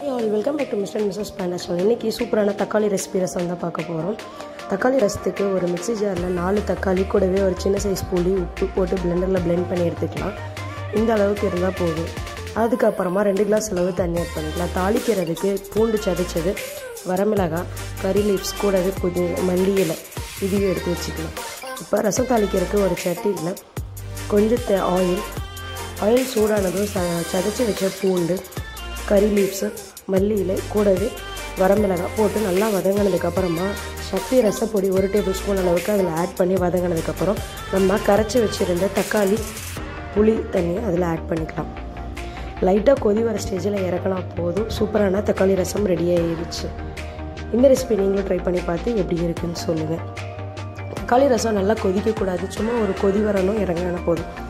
all welcome back to mister and missus பேண்டஸ்டால் இன்றைக்கி சூப்பரான தக்காளி ரெசிபி ரசம் தான் பார்க்க போகிறோம் தக்காளி ரசத்துக்கு ஒரு மிக்ஸி ஜாரில் நாலு தக்காளி கூடவே ஒரு சின்ன சைஸ் புளி உப்பு போட்டு பிளெண்டரில் blend பண்ணி எடுத்துக்கலாம் இந்த அளவுக்கு இருந்தால் போதும் அதுக்கப்புறமா ரெண்டு கிளாஸ் அளவு தண்ணி ஆட் பண்ணிக்கலாம் தாளிக்கிறதுக்கு பூண்டு சதைச்சது வரமிளகாய் கறி லீவ்ஸ் கூடவே புதி மல்லி இலை இதையும் எடுத்து வச்சுக்கலாம் இப்போ ரசம் தாளிக்கிறதுக்கு ஒரு சட்டியில் கொஞ்சத்தை ஆயில் ஆயில் சூடானதும் ச சதைச்சி வச்ச பூண்டு கறி லீவ்ஸு மல்லி இலை கூடவே வரமிளகாய் போட்டு நல்லா வதங்கினதுக்கப்புறமா சக்தி ரசப்பொடி ஒரு டேபிள் ஸ்பூன் அளவுக்கு அதில் ஆட் பண்ணி வதங்கினதுக்கப்புறம் நம்ம கரைச்சி வச்சுருந்த தக்காளி புளி தண்ணியை அதில் ஆட் பண்ணிக்கலாம் லைட்டாக கொதி வர ஸ்டேஜில் இறக்கினா போதும் சூப்பரான தக்காளி ரசம் ரெடி ஆகிடுச்சு இந்த ரெசிபி நீங்களும் ட்ரை பண்ணி பார்த்து எப்படி இருக்குன்னு சொல்லுங்கள் தக்காளி ரசம் நல்லா கொதிக்கக்கூடாது சும்மா ஒரு கொதி வரணும் இறங்கினா போதும்